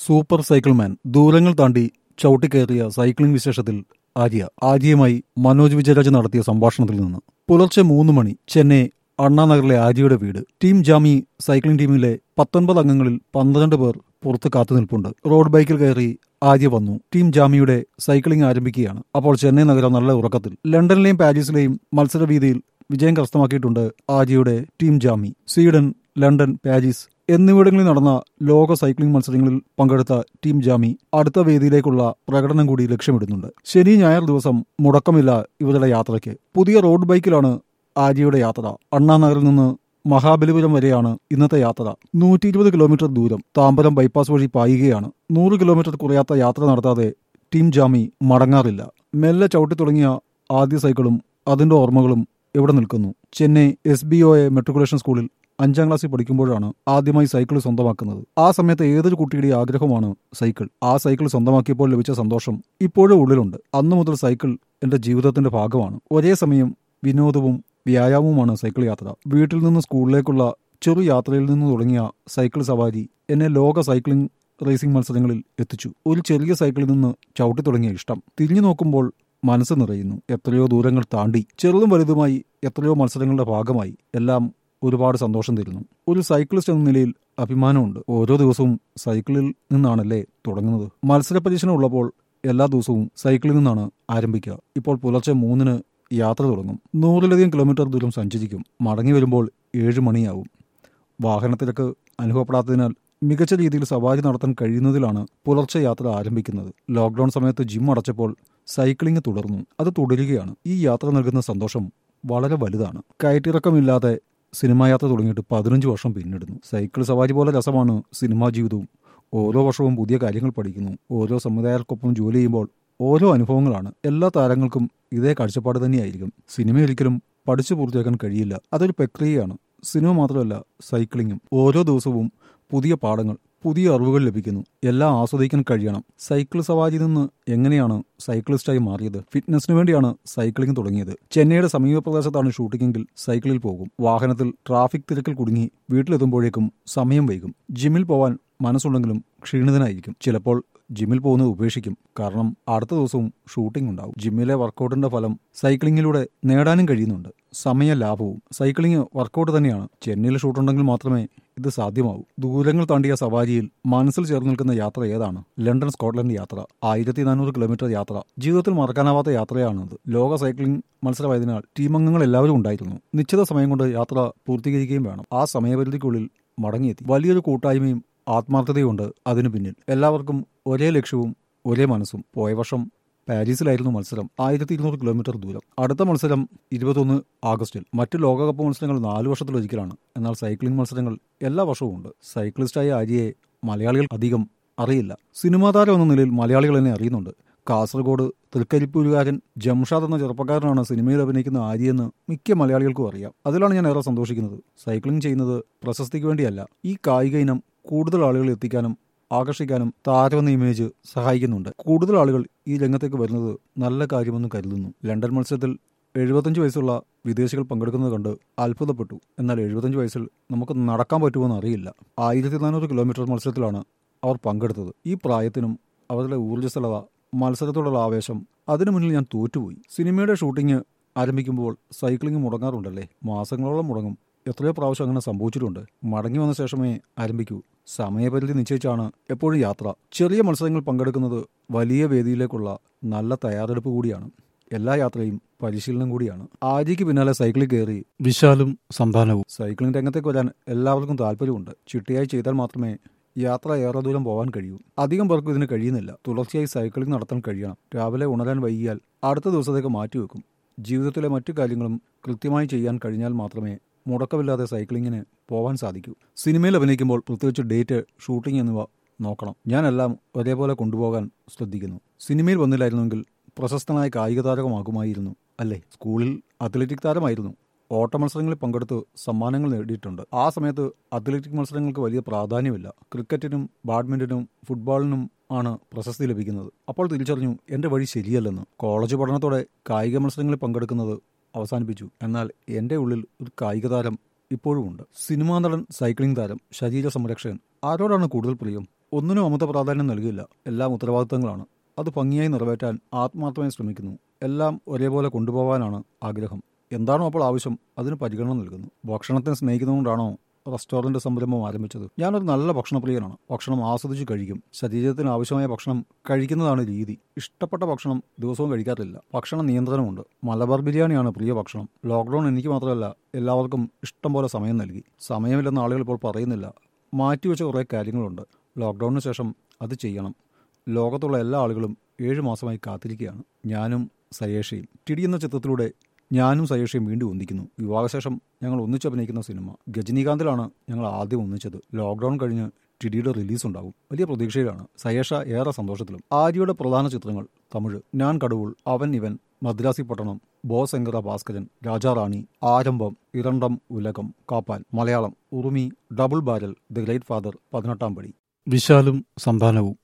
super cycleman ദൂരങ്ങൾ താണ്ടി ചവിട്ടിക്കയറിയ സൈക്ലിംഗ് വിശേഷത്തിൽ ആര്യ ആര്യയുമായി മനോജ് വിജയരാജ് നടത്തിയ സംഭാഷണത്തിൽ നിന്ന് പുലർച്ചെ മൂന്ന് മണി ചെന്നൈ അണ്ണാനഗറിലെ ആര്യയുടെ വീട് ടീം ജാമി സൈക്ലിംഗ് ടീമിലെ പത്തൊൻപത് അംഗങ്ങളിൽ പന്ത്രണ്ട് പേർ പുറത്ത് കാത്തു നിൽപ്പുണ്ട് റോഡ് ബൈക്കിൽ കയറി ആര്യ വന്നു ടീം ജാമിയുടെ സൈക്ലിംഗ് ആരംഭിക്കുകയാണ് അപ്പോൾ ചെന്നൈ നഗരം നല്ല ഉറക്കത്തിൽ ലണ്ടനിലെയും പാരീസിലെയും മത്സരവീതിയിൽ വിജയം കരസ്ഥമാക്കിയിട്ടുണ്ട് ആര്യയുടെ ടീം ജാമി സ്വീഡൻ ലണ്ടൻ പാരീസ് എന്നിവിടങ്ങളിൽ നടന്ന ലോക സൈക്ലിംഗ് മത്സരങ്ങളിൽ പങ്കെടുത്ത ടീം ജാമി അടുത്ത വേദിയിലേക്കുള്ള പ്രകടനം കൂടി ലക്ഷ്യമിടുന്നുണ്ട് ശനി ഞായർ ദിവസം മുടക്കമില്ല ഇവരുടെ യാത്രയ്ക്ക് പുതിയ റോഡ് ബൈക്കിലാണ് ആര്യയുടെ യാത്ര അണ്ണാനഗറിൽ നിന്ന് മഹാബലിപുരം വരെയാണ് ഇന്നത്തെ യാത്ര നൂറ്റി ഇരുപത് കിലോമീറ്റർ ദൂരം താമ്പരം ബൈപ്പാസ് വഴി പായുകയാണ് നൂറ് കിലോമീറ്റർ കുറയാത്ത യാത്ര നടത്താതെ ടീം ജാമി മടങ്ങാറില്ല മെല്ലെ ചവിട്ടി തുടങ്ങിയ ആദ്യ സൈക്കിളും അതിന്റെ ഓർമ്മകളും എവിടെ നിൽക്കുന്നു Chennai S B O A matriculation സ്കൂളിൽ അഞ്ചാം ക്ലാസ്സിൽ പഠിക്കുമ്പോഴാണ് ആദ്യമായി സൈക്കിൾ സ്വന്തമാക്കുന്നത് ആ സമയത്ത് ഏതൊരു കുട്ടിയുടെ ആഗ്രഹമാണ് സൈക്കിൾ ആ സൈക്കിൾ സ്വന്തമാക്കിയപ്പോൾ ലഭിച്ച സന്തോഷം ഇപ്പോഴും ഉള്ളിലുണ്ട് അന്നു മുതൽ സൈക്കിൾ എന്റെ ജീവിതത്തിന്റെ ഭാഗമാണ് ഒരേ സമയം വിനോദവും വ്യായാമവുമാണ് സൈക്കിൾ യാത്ര വീട്ടിൽ നിന്ന് സ്കൂളിലേക്കുള്ള ചെറു യാത്രയിൽ നിന്ന് തുടങ്ങിയ സൈക്കിൾ സവാരി എന്നെ ലോക സൈക്ലിംഗ് റേസിംഗ് മത്സരങ്ങളിൽ എത്തിച്ചു ഒരു ചെറിയ സൈക്കിളിൽ നിന്ന് ചവിട്ടി തുടങ്ങിയ ഇഷ്ടം തിരിഞ്ഞു നോക്കുമ്പോൾ മനസ്സ് നിറയുന്നു എത്രയോ ദൂരങ്ങൾ താണ്ടി ചെറുതും വലുതുമായി എത്രയോ മത്സരങ്ങളുടെ ഭാഗമായി എല്ലാം ഒരുപാട് സന്തോഷം തരുന്നു ഒരു സൈക്ലിസ്റ്റ് എന്ന നിലയിൽ അഭിമാനമുണ്ട് ഓരോ ദിവസവും സൈക്കിളിൽ നിന്നാണല്ലേ തുടങ്ങുന്നത് മത്സര പരീക്ഷണം ഉള്ളപ്പോൾ എല്ലാ ദിവസവും സൈക്കിളിൽ നിന്നാണ് ആരംഭിക്കുക ഇപ്പോൾ പുലർച്ചെ മൂന്നിന് യാത്ര തുടങ്ങും നൂറിലധികം കിലോമീറ്റർ ദൂരം സഞ്ചരിക്കും മടങ്ങി വരുമ്പോൾ ഏഴ് മണിയാവും വാഹനത്തിരക്ക് അനുഭവപ്പെടാത്തതിനാൽ മികച്ച രീതിയിൽ സവാരി നടത്താൻ കഴിയുന്നതിലാണ് പുലർച്ചെ യാത്ര ആരംഭിക്കുന്നത് ലോക്ക്ഡൌൺ സമയത്ത് ജിം അടച്ചപ്പോൾ സൈക്ലിംഗ് തുടർന്നു അത് തുടരുകയാണ് ഈ യാത്ര നൽകുന്ന സന്തോഷം വളരെ വലുതാണ് കയറ്റിറക്കമില്ലാതെ സിനിമാ യാത്ര തുടങ്ങിയിട്ട് പതിനഞ്ച് വർഷം പിന്നിടുന്നു സൈക്കിൾ സവാരി പോലെ രസമാണ് സിനിമാ ജീവിതവും ഓരോ വർഷവും പുതിയ കാര്യങ്ങൾ പഠിക്കുന്നു ഓരോ സമുദായർക്കൊപ്പം ജോലി ചെയ്യുമ്പോൾ ഓരോ അനുഭവങ്ങളാണ് എല്ലാ താരങ്ങൾക്കും ഇതേ കാഴ്ചപ്പാട് തന്നെയായിരിക്കും സിനിമ ഒരിക്കലും പഠിച്ചു പൂർത്തിയാക്കാൻ കഴിയില്ല അതൊരു പ്രക്രിയയാണ് സിനിമ മാത്രമല്ല സൈക്ലിങ്ങും ഓരോ ദിവസവും പുതിയ പാഠങ്ങൾ പുതിയ അറിവുകൾ ലഭിക്കുന്നു എല്ലാം ആസ്വദിക്കാൻ കഴിയണം സൈക്കിൾ സവാരിയിൽ നിന്ന് എങ്ങനെയാണ് സൈക്ലിസ്റ്റായി മാറിയത് ഫിറ്റ്നസിന് വേണ്ടിയാണ് സൈക്ലിംഗ് തുടങ്ങിയത് ചെന്നൈയുടെ സമീപ പ്രദേശത്താണ് ഷൂട്ടിങ്ങെങ്കിൽ സൈക്കിളിൽ പോകും വാഹനത്തിൽ ട്രാഫിക് തിരക്കിൽ കുടുങ്ങി വീട്ടിലെത്തുമ്പോഴേക്കും സമയം വൈകും ജിമ്മിൽ പോവാൻ മനസ്സുണ്ടെങ്കിലും ക്ഷീണിതനായിരിക്കും ചിലപ്പോൾ ജിമ്മിൽ പോകുന്നത് ഉപേക്ഷിക്കും കാരണം അടുത്ത ദിവസവും ഷൂട്ടിംഗ് ഉണ്ടാവും ജിമ്മിലെ വർക്കൗട്ടിന്റെ ഫലം സൈക്ലിങ്ങിലൂടെ നേടാനും കഴിയുന്നുണ്ട് സമയ ലാഭവും സൈക്ലിംഗ് വർക്കൗട്ട് തന്നെയാണ് ചെന്നൈയിൽ ഷൂട്ടുണ്ടെങ്കിൽ മാത്രമേ ഇത് സാധ്യമാവൂ ദൂരങ്ങൾ താണ്ടിയ സവാരിയിൽ മനസ്സിൽ ചേർന്ന് നിൽക്കുന്ന യാത്ര ഏതാണ് ലണ്ടൻ സ്കോട്ട്ലൻഡ് യാത്ര ആയിരത്തി നാനൂറ് കിലോമീറ്റർ യാത്ര ജീവിതത്തിൽ മറക്കാനാവാത്ത യാത്രയാണത് ലോക സൈക്ലിംഗ് മത്സരമായതിനാൽ ടീമംഗങ്ങൾ എല്ലാവരും ഉണ്ടായിരുന്നു നിശ്ചിത സമയം കൊണ്ട് യാത്ര പൂർത്തീകരിക്കുകയും വേണം ആ സമയപരിധിക്കുള്ളിൽ മടങ്ങിയെത്തി വലിയൊരു കൂട്ടായ്മയും ആത്മാർത്ഥതയുണ്ട് അതിനു പിന്നിൽ എല്ലാവർക്കും ഒരേ ലക്ഷ്യവും ഒരേ മനസ്സും പോയ വർഷം പാരീസിലായിരുന്നു മത്സരം ആയിരത്തി ഇരുന്നൂറ് കിലോമീറ്റർ ദൂരം അടുത്ത മത്സരം ഇരുപത്തൊന്ന് ആഗസ്റ്റിൽ മറ്റ് ലോകകപ്പ് മത്സരങ്ങൾ നാല് വർഷത്തിലൊരിക്കലാണ് എന്നാൽ സൈക്ലിംഗ് മത്സരങ്ങൾ എല്ലാ വർഷവും ഉണ്ട് സൈക്ലിസ്റ്റായ ആര്യയെ മലയാളികൾ അധികം അറിയില്ല സിനിമാ താരം എന്ന നിലയിൽ മലയാളികൾ എന്നെ അറിയുന്നുണ്ട് കാസർഗോഡ് തൃക്കരിപ്പൂരുകാരൻ ജംഷാദ് എന്ന ചെറുപ്പക്കാരനാണ് സിനിമയിൽ അഭിനയിക്കുന്ന ആര്യയെന്ന് മിക്ക മലയാളികൾക്കും അറിയാം അതിലാണ് ഞാൻ ഏറെ സന്തോഷിക്കുന്നത് സൈക്ലിംഗ് ചെയ്യുന്നത് പ്രശസ്തിക്ക് വേണ്ടിയല്ല ഈ കായിക ഇനം കൂടുതൽ ആളുകൾ എത്തിക്കാനും ആകർഷിക്കാനും താരമെന്ന ഇമേജ് സഹായിക്കുന്നുണ്ട് കൂടുതൽ ആളുകൾ ഈ രംഗത്തേക്ക് വരുന്നത് നല്ല കാര്യമെന്ന് കരുതുന്നു ലണ്ടൻ മത്സരത്തിൽ എഴുപത്തഞ്ച് വയസ്സുള്ള വിദേശികൾ പങ്കെടുക്കുന്നത് കണ്ട് അത്ഭുതപ്പെട്ടു എന്നാൽ എഴുപത്തഞ്ച് വയസ്സിൽ നമുക്ക് നടക്കാൻ പറ്റുമെന്ന് അറിയില്ല ആയിരത്തി നാനൂറ് കിലോമീറ്റർ മത്സരത്തിലാണ് അവർ പങ്കെടുത്തത് ഈ പ്രായത്തിനും അവരുടെ ഊർജ്ജസ്വലത മത്സരത്തോടുള്ള ആവേശം അതിനു മുന്നിൽ ഞാൻ തോറ്റുപോയി സിനിമയുടെ ഷൂട്ടിംഗ് ആരംഭിക്കുമ്പോൾ സൈക്ലിംഗ് മുടങ്ങാറുണ്ടല്ലേ മാസങ്ങളോളം മുടങ്ങും എത്രയോ പ്രാവശ്യം അങ്ങനെ സംഭവിച്ചിട്ടുണ്ട് മടങ്ങി വന്ന ശേഷമേ ആരംഭിക്കൂ സമയപരിധി നിശ്ചയിച്ചാണ് എപ്പോഴും യാത്ര ചെറിയ മത്സരങ്ങൾ പങ്കെടുക്കുന്നത് വലിയ വേദിയിലേക്കുള്ള നല്ല തയ്യാറെടുപ്പ് കൂടിയാണ് എല്ലാ യാത്രയും പരിശീലനം കൂടിയാണ് ആര്യയ്ക്ക് പിന്നാലെ സൈക്കിളിൽ കയറി വിശാലും സന്താനവും സൈക്ലിംഗ് രംഗത്തേക്ക് വരാൻ എല്ലാവർക്കും താല്പര്യമുണ്ട് ചിട്ടയായി ചെയ്താൽ മാത്രമേ യാത്ര ഏറെ ദൂരം പോകാൻ കഴിയൂ അധികം പേർക്കും ഇതിന് കഴിയുന്നില്ല തുടർച്ചയായി സൈക്ലിംഗ് നടത്താൻ കഴിയണം രാവിലെ ഉണരാൻ വൈകിയാൽ അടുത്ത ദിവസത്തേക്ക് മാറ്റിവെക്കും ജീവിതത്തിലെ മറ്റു കാര്യങ്ങളും കൃത്യമായി ചെയ്യാൻ കഴിഞ്ഞാൽ മാത്രമേ മുടക്കമില്ലാതെ സൈക്ലിങ്ങിന് പോകാൻ സാധിക്കൂ സിനിമയിൽ അഭിനയിക്കുമ്പോൾ പ്രത്യേകിച്ച് ഡേറ്റ് ഷൂട്ടിംഗ് എന്നിവ നോക്കണം ഞാനെല്ലാം ഒരേപോലെ കൊണ്ടുപോകാൻ ശ്രദ്ധിക്കുന്നു സിനിമയിൽ വന്നില്ലായിരുന്നെങ്കിൽ പ്രശസ്തനായ കായിക താരമാകുമായിരുന്നു അല്ലേ സ്കൂളിൽ അത്ലറ്റിക് താരമായിരുന്നു ഓട്ട മത്സരങ്ങളിൽ പങ്കെടുത്ത് സമ്മാനങ്ങൾ നേടിയിട്ടുണ്ട് ആ സമയത്ത് അത്ലറ്റിക് മത്സരങ്ങൾക്ക് വലിയ പ്രാധാന്യമില്ല ക്രിക്കറ്റിനും ബാഡ്മിന്റനും ഫുട്ബോളിനും ആണ് പ്രശസ്തി ലഭിക്കുന്നത് അപ്പോൾ തിരിച്ചറിഞ്ഞു എന്റെ വഴി ശരിയല്ലെന്ന് കോളേജ് പഠനത്തോടെ കായിക മത്സരങ്ങളിൽ പങ്കെടുക്കുന്നത് അവസാനിപ്പിച്ചു എന്നാൽ എന്റെ ഉള്ളിൽ ഒരു കായിക താരം ഇപ്പോഴും ഉണ്ട് സിനിമാ നടൻ സൈക്ലിംഗ് താരം ശരീര സംരക്ഷകൻ ആരോടാണ് കൂടുതൽ പ്രിയം ഒന്നിനും അമിത പ്രാധാന്യം നൽകില്ല എല്ലാം ഉത്തരവാദിത്തങ്ങളാണ് അത് ഭംഗിയായി നിറവേറ്റാൻ ആത്മാർത്ഥമായി ശ്രമിക്കുന്നു എല്ലാം ഒരേപോലെ കൊണ്ടുപോകാനാണ് ആഗ്രഹം എന്താണോ അപ്പോൾ ആവശ്യം അതിന് പരിഗണന നൽകുന്നു ഭക്ഷണത്തെ സ്നേഹിക്കുന്നതുകൊണ്ടാണോ റെസ്റ്റോറന്റ് സംരംഭം ആരംഭിച്ചത് ഞാനൊരു നല്ല ഭക്ഷണപ്രിയനാണ് ഭക്ഷണം ആസ്വദിച്ച് കഴിക്കും ശരീരത്തിന് ആവശ്യമായ ഭക്ഷണം കഴിക്കുന്നതാണ് രീതി ഇഷ്ടപ്പെട്ട ഭക്ഷണം ദിവസവും കഴിക്കാറില്ല ഭക്ഷണ നിയന്ത്രണമുണ്ട് മലബാർ ബിരിയാണിയാണ് പ്രിയ ഭക്ഷണം ലോക്ക്ഡൌൺ എനിക്ക് മാത്രമല്ല എല്ലാവർക്കും ഇഷ്ടം പോലെ സമയം നൽകി സമയമില്ലെന്ന് ആളുകൾ ഇപ്പോൾ പറയുന്നില്ല മാറ്റിവെച്ച കുറേ കാര്യങ്ങളുണ്ട് ലോക്ക്ഡൌണിന് ശേഷം അത് ചെയ്യണം ലോകത്തുള്ള എല്ലാ ആളുകളും ഏഴ് മാസമായി കാത്തിരിക്കുകയാണ് ഞാനും സയേഷയും ടിടി എന്ന ചിത്രത്തിലൂടെ ഞാനും സയേഷയും വീണ്ടും ഒന്നിക്കുന്നു വിവാഹശേഷം ഞങ്ങൾ ഒന്നിച്ച് അഭിനയിക്കുന്ന സിനിമ ഗജനീകാന്തിലാണ് ഞങ്ങൾ ആദ്യം ഒന്നിച്ചത് ലോക്ക്ഡൌൺ കഴിഞ്ഞ് ടിഡിയുടെ റിലീസ് ഉണ്ടാവും വലിയ പ്രതീക്ഷയിലാണ് സയേഷ ഏറെ സന്തോഷത്തിലും ആര്യയുടെ പ്രധാന ചിത്രങ്ങൾ തമിഴ് ഞാൻ കടവുൾ അവൻ ഇവൻ മദ്രാസി പട്ടണം ബോസ് എങ്കറ ഭാസ്കരൻ രാജാറാണി ആരംഭം ഇരണ്ടം ഉലകം കാപ്പാൽ Malayalam Urumi double barrel the great father Pathinettam Padi വിശാലും സന്താനവും